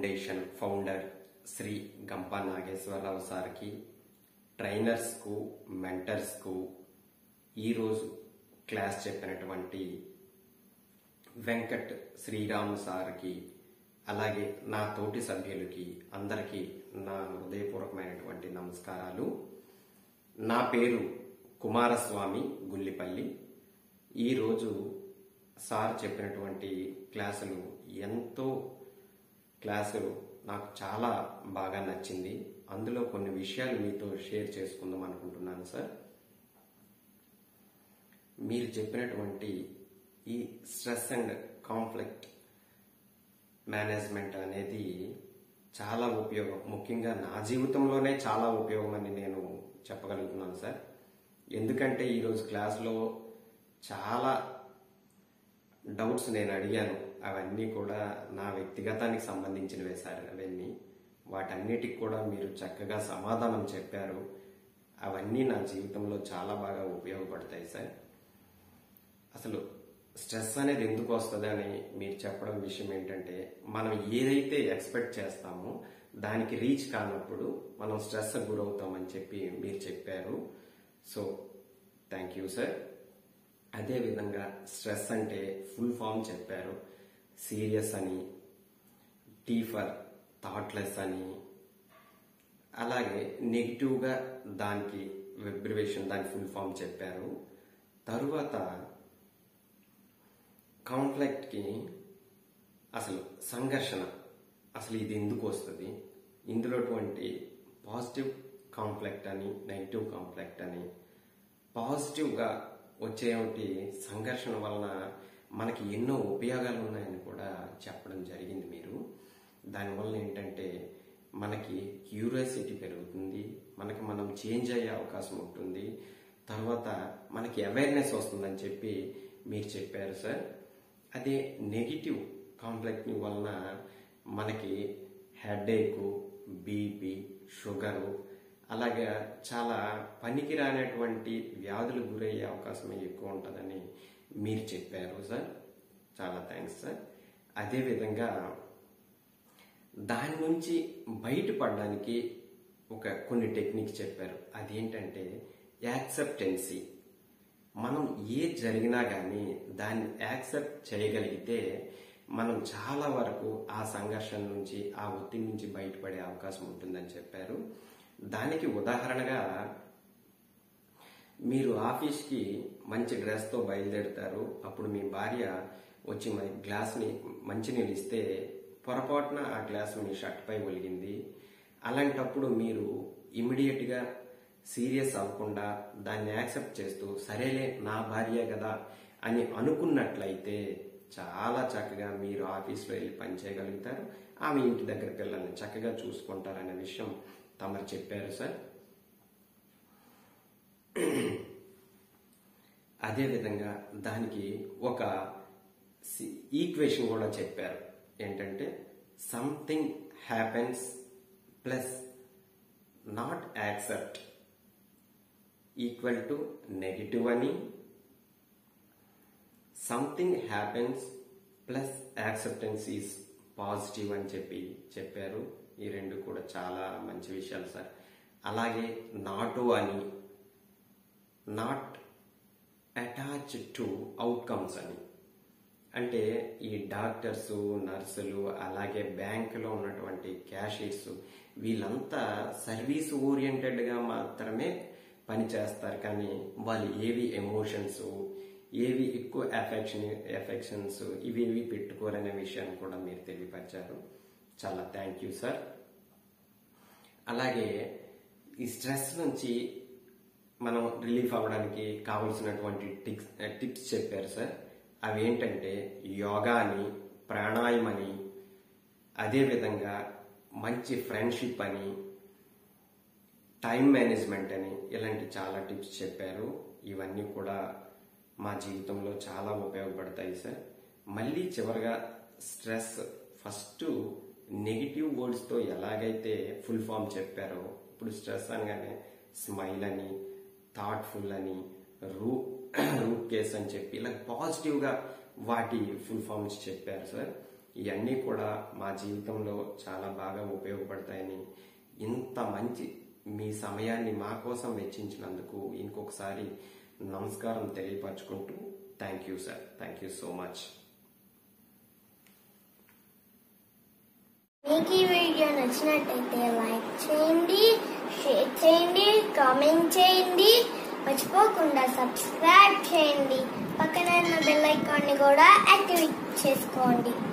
foundation founder Shri Gampa Nageswararao సార్కి ట్రైనర్స్కు మెంటర్స్కు ఈరోజు క్లాస్ చెప్పినటువంటి వెంకట్ శ్రీరామ్ సార్కి అలాగే నా తోటి సభ్యులకి అందరికీ నా హృదయపూర్వకమైనటువంటి నమస్కారాలు నా పేరు కుమారస్వామి గుల్లిపల్లి ఈరోజు సార్ చెప్పినటువంటి క్లాసులు ఎంతో క్లాసులు నాకు చాలా బాగా నచ్చింది అందులో కొన్ని విషయాలు మీతో షేర్ చేసుకుందాం అనుకుంటున్నాను సార్ మీరు చెప్పినటువంటి ఈ స్ట్రెస్ అండ్ కాన్ఫ్లిక్ట్ మేనేజ్మెంట్ అనేది చాలా ఉపయోగం ముఖ్యంగా నా జీవితంలోనే చాలా ఉపయోగం అని నేను చెప్పగలుగుతున్నాను సార్ ఎందుకంటే ఈరోజు క్లాస్లో చాలా డౌట్స్ నేను అడిగాను అవన్నీ కూడా నా వ్యక్తిగతానికి సంబంధించినవే సార్ అవన్నీ వాటన్నిటికి కూడా మీరు చక్కగా సమాధానం చెప్పారు అవన్నీ నా జీవితంలో చాలా బాగా ఉపయోగపడతాయి సార్ అసలు స్ట్రెస్ అనేది ఎందుకు వస్తుంది అని మీరు చెప్పడం విషయం ఏంటంటే మనం ఏదైతే ఎక్స్పెక్ట్ చేస్తామో దానికి రీచ్ కానప్పుడు మనం స్ట్రెస్ గురవుతామని చెప్పి మీరు చెప్పారు సో థ్యాంక్ యూ సార్ అదే విధంగా స్ట్రెస్ అంటే ఫుల్ ఫామ్ చెప్పారు సీరియస్ అని టీ ఫర్ థాట్లెస్ అని అలాగే నెగిటివ్గా దానికి విబ్రివేషన్ దాని ఫుల్ ఫామ్ చెప్పారు తరువాత కాన్ఫ్లిక్ట్కి అసలు సంఘర్షణ అసలు ఇది ఎందుకు వస్తుంది ఇందులోటువంటి పాజిటివ్ కాన్ఫ్లిక్ట్ అని నెగిటివ్ కాన్ఫ్లిక్ట్ అని పాజిటివ్గా వచ్చేటి సంఘర్షణ వలన మనకి ఎన్నో ఉపయోగాలు ఉన్నాయని కూడా చెప్పడం జరిగింది మీరు దానివల్ల ఏంటంటే మనకి క్యూరియాసిటీ పెరుగుతుంది మనకి మనం చేంజ్ అయ్యే అవకాశం ఉంటుంది తర్వాత మనకి అవేర్నెస్ వస్తుందని చెప్పి మీరు చెప్పారు సార్ అదే నెగిటివ్ కాంప్లెక్ట్ వలన మనకి హెడేక్ బీపీ షుగరు అలాగే చాలా పనికి రానటువంటి వ్యాధులు గురయ్యే అవకాశం ఎక్కువ ఉంటుందని మీరు చెప్పారు సార్ చాలా థ్యాంక్స్ సార్ అదేవిధంగా దాని నుంచి బయటపడడానికి ఒక కొన్ని టెక్నిక్స్ చెప్పారు అదేంటంటే యాక్సెప్టెన్సీ మనం ఏ జరిగినా కానీ దాన్ని యాక్సెప్ట్ చేయగలిగితే మనం చాలా వరకు ఆ సంఘర్షణ నుంచి ఆ ఒత్తిడి నుంచి బయటపడే అవకాశం ఉంటుందని చెప్పారు దానికి ఉదాహరణగా మీరు ఆఫీస్కి మంచి డ్రెస్తో బయలుదేరుతారు అప్పుడు మీ భార్య వచ్చి మన గ్లాస్ని మంచినీళ్ళు ఇస్తే పొరపాటున ఆ గ్లాస్ మీ షర్ట్ పై ఒలిగింది అలాంటప్పుడు మీరు ఇమీడియట్గా సీరియస్ అవ్వకుండా దాన్ని యాక్సెప్ట్ చేస్తూ సరేలే నా భార్య కదా అని అనుకున్నట్లయితే చాలా చక్కగా మీరు ఆఫీస్లో వెళ్ళి పని చేయగలుగుతారు ఆమె ఇంటి దగ్గర పిల్లల్ని చక్కగా చూసుకుంటారనే విషయం తమరు చెప్పారు సార్ అదేవిధంగా దానికి ఒక ఈక్వేషన్ కూడా చెప్పారు ఏంటంటే something happens plus not accept equal to negative అని something happens plus acceptance is positive అని చెప్పి చెప్పారు ఈ రెండు కూడా చాలా మంచి విషయాలు సార్ అలాగే నాటు అని నాట్ అటాచ్ టు అవుట్కమ్స్ అని అంటే ఈ డాక్టర్స్ నర్సులు అలాగే బ్యాంకులో ఉన్నటువంటి క్యాషియర్స్ వీళ్ళంతా సర్వీస్ ఓరియంటెడ్గా మాత్రమే పనిచేస్తారు కానీ వాళ్ళు ఏవి ఎమోషన్స్ ఏవి ఎక్కువ ఎఫెక్షన్ ఎఫెక్షన్స్ ఇవి ఇవి పెట్టుకోరనే విషయాన్ని కూడా మీరు తెలియపరిచారు చాలా థ్యాంక్ యూ సార్ అలాగే ఈ స్ట్రెస్ నుంచి మనం రిలీఫ్ అవ్వడానికి కావలసినటువంటి టిక్స్ టిప్స్ చెప్పారు సార్ అవి ఏంటంటే యోగా అని ప్రాణాయామం అని అదేవిధంగా మంచి ఫ్రెండ్షిప్ అని టైం మేనేజ్మెంట్ అని ఇలాంటి చాలా టిప్స్ చెప్పారు ఇవన్నీ కూడా మా జీవితంలో చాలా ఉపయోగపడతాయి సార్ మళ్ళీ చివరిగా స్ట్రెస్ ఫస్ట్ నెగిటివ్ వర్డ్స్తో ఎలాగైతే ఫుల్ ఫామ్ చెప్పారో ఇప్పుడు స్ట్రెస్ అనగానే స్మైల్ అని థాట్ఫుల్ అని రూ రూట్ కేస్ అని చెప్పి ఇలా పాజిటివ్గా వాటి ఫుల్ ఫామ్స్ చెప్పారు సార్ ఇవన్నీ కూడా మా జీవితంలో చాలా బాగా ఉపయోగపడతాయని ఇంత మంచి మీ సమయాన్ని మా కోసం వెచ్చించినందుకు ఇంకొకసారి నమస్కారం తెలియపరచుకుంటూ thank you sir thank you so much మీకు ఈ వీడియో నచ్చినట్టయితే లైక్ చేయండి షేర్ చేయండి కామెంట్ చేయండి మర్చిపోకుండా సబ్స్క్రైబ్ చేయండి పక్కన ఉన్న బెల్ ఐకాన్ని కూడా యాక్టివేట్ చేసుకోండి